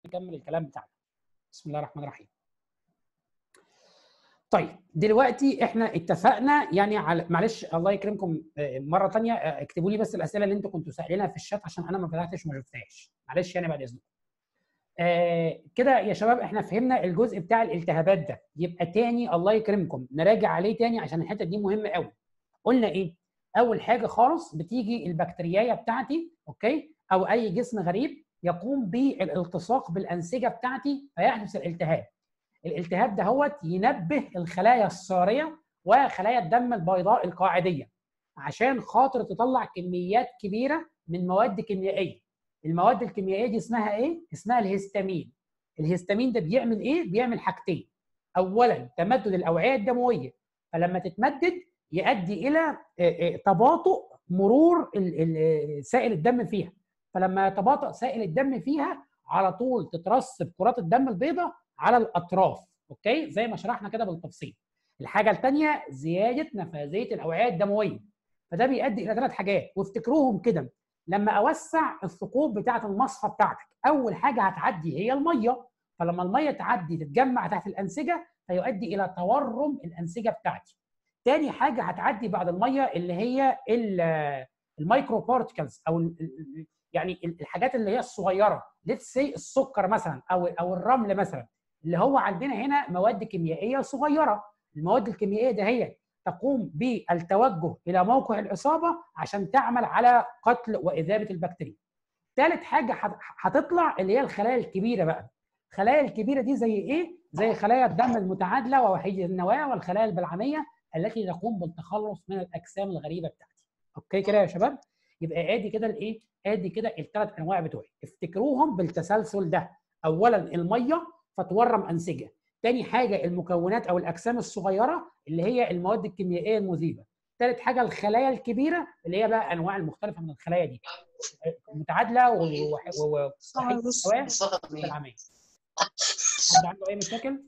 نكمل الكلام بتاعنا بسم الله الرحمن الرحيم طيب دلوقتي احنا اتفقنا يعني على معلش الله يكرمكم مره ثانيه اكتبوا لي بس الاسئله اللي انتم كنتوا سائلينها في الشات عشان انا ما فتحتش وما شفتهاش معلش يعني بعد اذنكم آه كده يا شباب احنا فهمنا الجزء بتاع الالتهابات ده يبقى تاني الله يكرمكم نراجع عليه تاني عشان الحته دي مهمه قوي قلنا ايه اول حاجه خالص بتيجي البكتيريايه بتاعتي اوكي او اي جسم غريب يقوم بالالتصاق بالانسجه بتاعتي فيحدث الالتهاب الالتهاب ده هو ينبه الخلايا الصاريه وخلايا الدم البيضاء القاعديه عشان خاطر تطلع كميات كبيره من مواد كيميائيه المواد الكيميائيه دي اسمها ايه اسمها الهستامين الهستامين ده بيعمل ايه بيعمل حاجتين اولا تمدد الاوعيه الدمويه فلما تتمدد يؤدي الى تباطؤ مرور سائل الدم فيها فلما يتباطأ سائل الدم فيها على طول تترسب كرات الدم البيضاء على الاطراف اوكي زي ما شرحنا كده بالتفصيل الحاجه الثانيه زياده نفاذيه الاوعيه الدمويه فده بيؤدي الى ثلاث حاجات وافتكروهم كده لما اوسع الثقوب بتاعه المصفى بتاعتك اول حاجه هتعدي هي الميه فلما الميه تعدي تتجمع تحت الانسجه فيؤدي الى تورم الانسجه بتاعتي تاني حاجه هتعدي بعد الميه اللي هي المايكرو بارتكلز او يعني الحاجات اللي هي الصغيره ليتس سي السكر مثلا او او الرمل مثلا اللي هو عندنا هنا مواد كيميائيه صغيره المواد الكيميائيه ده هي تقوم بالتوجه الى موقع الاصابه عشان تعمل على قتل واذابه البكتيريا ثالث حاجه هتطلع اللي هي الخلايا الكبيره بقى الخلايا الكبيره دي زي ايه زي خلايا الدم المتعادله ووحيد النواه والخلايا البلعميه التي تقوم بالتخلص من الاجسام الغريبه بتاعتي اوكي كده يا شباب يبقى ادي كده الايه ادي كده الثلاث انواع بتوعي افتكروهم بالتسلسل ده اولا الميه فتورم انسجه تاني حاجه المكونات او الاجسام الصغيره اللي هي المواد الكيميائيه المذيبه ثالث حاجه الخلايا الكبيره اللي هي بقى انواع المختلفه من الخلايا دي متعادله ووحيد العمليه حد عنده اي مشاكل؟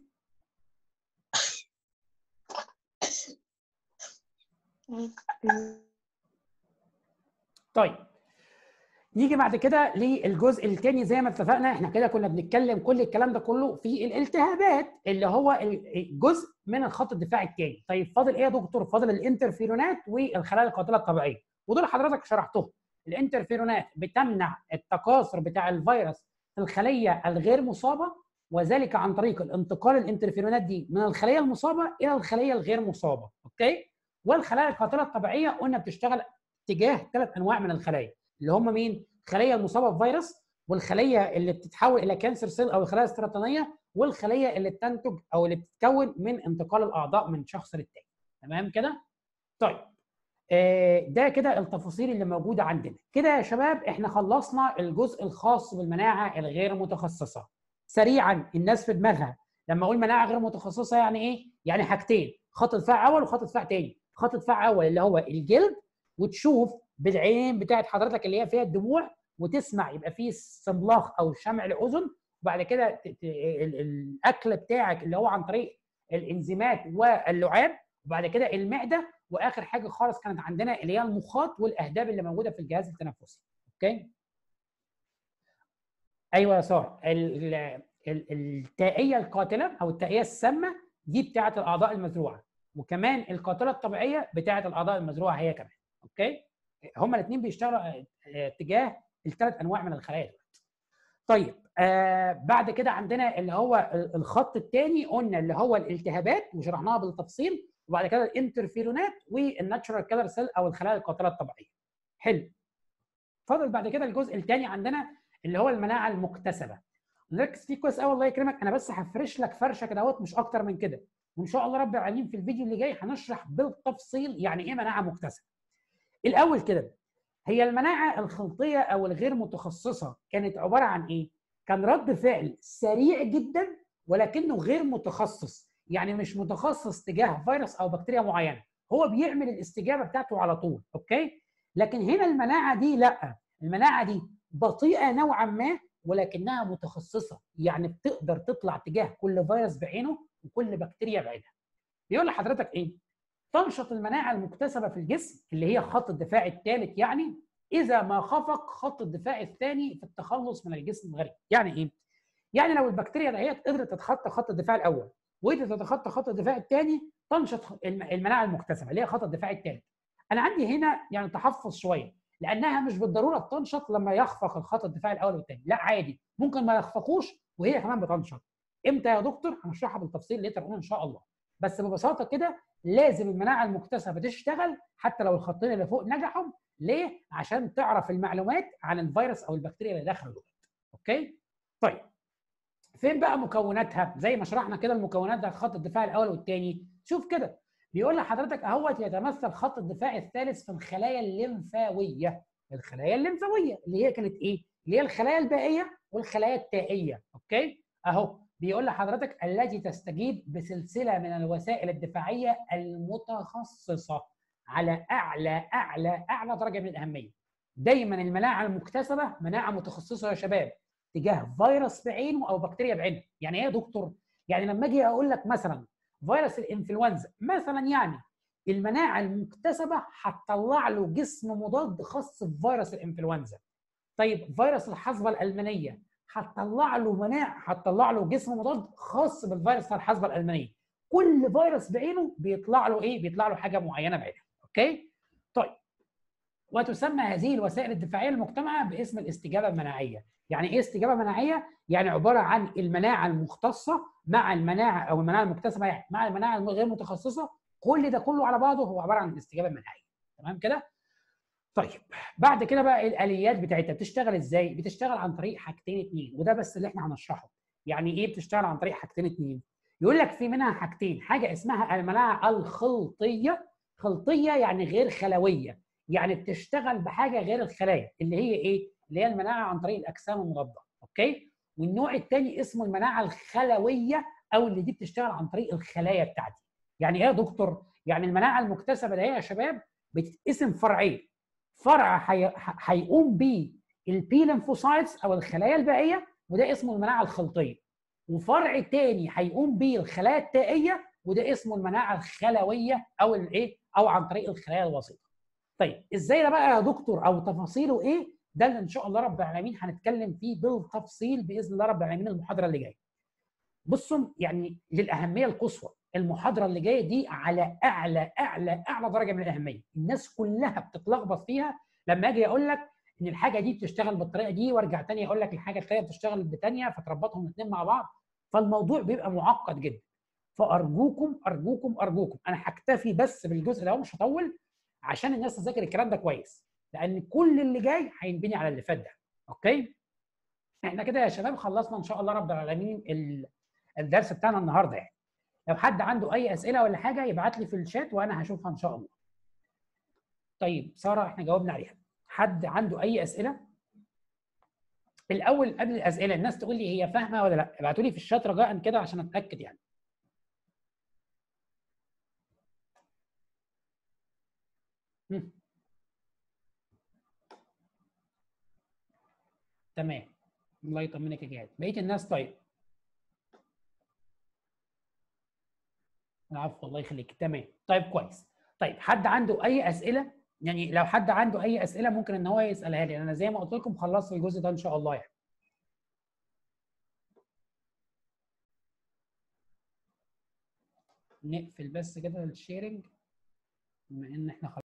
طيب نيجي بعد كده للجزء الثاني زي ما اتفقنا احنا كده كنا بنتكلم كل الكلام ده كله في الالتهابات اللي هو الجزء من الخط الدفاعي الثاني طيب فاضل ايه يا دكتور فاضل الانترفيرونات والخلايا القاتله الطبيعيه ودول حضرتك شرحتهم الانترفيرونات بتمنع التكاثر بتاع الفيروس في الخليه الغير مصابه وذلك عن طريق الانتقال الانترفيرونات دي من الخليه المصابه الى الخليه الغير مصابه اوكي والخلايا القاتله الطبيعيه قلنا بتشتغل تجاه ثلاث انواع من الخلايا اللي هم مين؟ الخليه المصابه بفيروس والخليه اللي بتتحول الى كانسر سيل او الخلايا السرطانيه والخليه اللي بتنتج او اللي بتتكون من انتقال الاعضاء من شخص للتاني تمام كده؟ طيب آه ده كده التفاصيل اللي موجوده عندنا كده يا شباب احنا خلصنا الجزء الخاص بالمناعه الغير متخصصه سريعا الناس في دماغها لما اقول مناعه غير متخصصه يعني ايه؟ يعني حاجتين خط دفاع اول وخط دفاع تاني خط دفاع اول اللي هو الجلد وتشوف بالعين بتاعت حضرتك اللي هي فيها الدموع وتسمع يبقى فيه صملاخ او شمع الاذن وبعد كده الاكل بتاعك اللي هو عن طريق الانزيمات واللعاب وبعد كده المعده واخر حاجه خالص كانت عندنا اللي هي المخاط والاهداب اللي موجوده في الجهاز التنفسي اوكي ايوه يا ساره التائيه القاتله او التائيه السامه دي بتاعه الاعضاء المزروعه وكمان القاتله الطبيعيه بتاعه الاعضاء المزروعه هي كمان اوكي هما الاثنين بيشتغلوا تجاه الثلاث انواع من الخلايا دلوقتي طيب آه بعد كده عندنا اللي هو الخط الثاني قلنا اللي هو الالتهابات وشرحناها بالتفصيل وبعد كده الانترفيرونات والناتشورال كيلر سيل او الخلايا القاتله الطبيعيه حلو فاضل بعد كده الجزء الثاني عندنا اللي هو المناعه المكتسبه ركز فيه كويس قوي الله يكرمك انا بس هفرش لك فرشه كده اهوت مش اكتر من كده وان شاء الله رب العالمين في الفيديو اللي جاي هنشرح بالتفصيل يعني ايه مناعه مكتسبه الاول كده هي المناعه الخلطيه او الغير متخصصه كانت عباره عن ايه كان رد فعل سريع جدا ولكنه غير متخصص يعني مش متخصص تجاه فيروس او بكتيريا معينه هو بيعمل الاستجابه بتاعته على طول اوكي لكن هنا المناعه دي لا المناعه دي بطيئه نوعا ما ولكنها متخصصه يعني بتقدر تطلع تجاه كل فيروس بعينه وكل بكتيريا بعينها بيقول لحضرتك ايه تنشط المناعه المكتسبه في الجسم اللي هي خط الدفاع الثالث يعني اذا ما خفق خط الدفاع الثاني في التخلص من الجسم الغريب يعني ايه يعني لو البكتيريا دهيت قدرت تتخطى خط الدفاع الاول وقدرت تتخطى خط الدفاع الثاني تنشط المناعه المكتسبه اللي هي خط الدفاع الثالث انا عندي هنا يعني تحفظ شويه لانها مش بالضروره بتنشط لما يخفق الخط الدفاع الاول والثاني لا عادي ممكن ما يخفقوش وهي كمان بتنشط امتى يا دكتور هنشرحها بالتفصيل ليتر ان شاء الله بس ببساطه كده لازم المناعه المكتسبه تشتغل حتى لو الخطين اللي فوق نجحوا ليه عشان تعرف المعلومات عن الفيروس او البكتيريا اللي داخل الولد اوكي طيب فين بقى مكوناتها زي ما شرحنا كده المكونات بتاعت خط الدفاع الاول والثاني شوف كده بيقول لحضرتك اهوت يتمثل خط الدفاع الثالث في الخلايا الليمفاويه الخلايا الليمفاويه اللي هي كانت ايه اللي هي الخلايا البائيه والخلايا التائيه اوكي اهو بيقول لحضرتك التي تستجيب بسلسله من الوسائل الدفاعيه المتخصصه على اعلى اعلى اعلى درجه من الاهميه دايما المناعه المكتسبه مناعه متخصصه يا شباب تجاه فيروس بعينه او بكتيريا بعينه يعني ايه يا دكتور يعني لما اجي اقول لك مثلا فيروس الانفلونزا مثلا يعني المناعه المكتسبه هتطلع له جسم مضاد خاص بفيروس الانفلونزا طيب فيروس الحصبه الالمانيه هتطلع له مناعه هتطلع له جسم مضاد خاص بالفيروس بتاع الحصبه الالمانيه كل فيروس بعينه بيطلع له ايه بيطلع له حاجه معينه بعينها اوكي طيب وتسمى هذه الوسائل الدفاعيه المجتمعه باسم الاستجابه المناعيه يعني ايه استجابه مناعيه يعني عباره عن المناعه المختصه مع المناعه او المناعه المكتسبه يعني مع المناعه الغير متخصصه كل ده كله على بعضه هو عباره عن الاستجابه المناعيه تمام كده طيب بعد كده بقى الاليات بتاعتها بتشتغل ازاي بتشتغل عن طريق حاجتين اتنين وده بس اللي احنا هنشرحه يعني ايه بتشتغل عن طريق حاجتين اتنين يقول لك في منها حاجتين حاجه اسمها المناعه الخلطيه خلطيه يعني غير خلويه يعني بتشتغل بحاجه غير الخلايا اللي هي ايه اللي هي المناعه عن طريق الاجسام المضاده اوكي والنوع الثاني اسمه المناعه الخلويه او اللي دي بتشتغل عن طريق الخلايا بتاعتي يعني ايه يا دكتور يعني المناعه المكتسبه ده يا شباب بتتقسم فرعين فرع هيقوم بيه البي ليمفوسايتس او الخلايا البائيه وده اسمه المناعه الخلطيه وفرع تاني هيقوم بيه الخلايا التائيه وده اسمه المناعه الخلويه او الايه او عن طريق الخلايا الوسيطه طيب ازاي ده بقى يا دكتور او تفاصيله ايه ده اللي ان شاء الله رب العالمين هنتكلم فيه بالتفصيل باذن الله رب العالمين المحاضره اللي جايه بصوا يعني للاهميه القصوى المحاضره اللي جايه دي على اعلى اعلى اعلى درجه من الاهميه الناس كلها بتتلخبط فيها لما اجي اقول لك ان الحاجه دي بتشتغل بالطريقه دي وارجع تاني اقول لك الحاجه الثانيه بتشتغل بثانيه فتربطهم الاثنين مع بعض فالموضوع بيبقى معقد جدا فارجوكم ارجوكم ارجوكم انا هكتفي بس بالجزء ده مش هطول عشان الناس تذاكر الكلام ده كويس لان كل اللي جاي هينبني على اللي فات ده اوكي احنا كده يا شباب خلصنا ان شاء الله رب العالمين الدرس بتاعنا النهارده يعني لو حد عنده اي اسئله ولا حاجه يبعت لي في الشات وانا هشوفها ان شاء الله طيب ساره احنا جاوبنا عليها حد عنده اي اسئله الاول قبل الاسئله الناس تقول لي هي فاهمه ولا لا ابعتوا لي في الشات رجاء كده عشان اتاكد يعني مم. تمام الله يطمنك يا جهاد بقيه الناس طيب العفو الله يخليك تمام طيب كويس طيب حد عنده اي اسئله يعني لو حد عنده اي اسئله ممكن ان هو يسالها لي انا زي ما قلت لكم خلصت الجزء ده ان شاء الله يعني نقفل بس كده الشيرنج بما ان احنا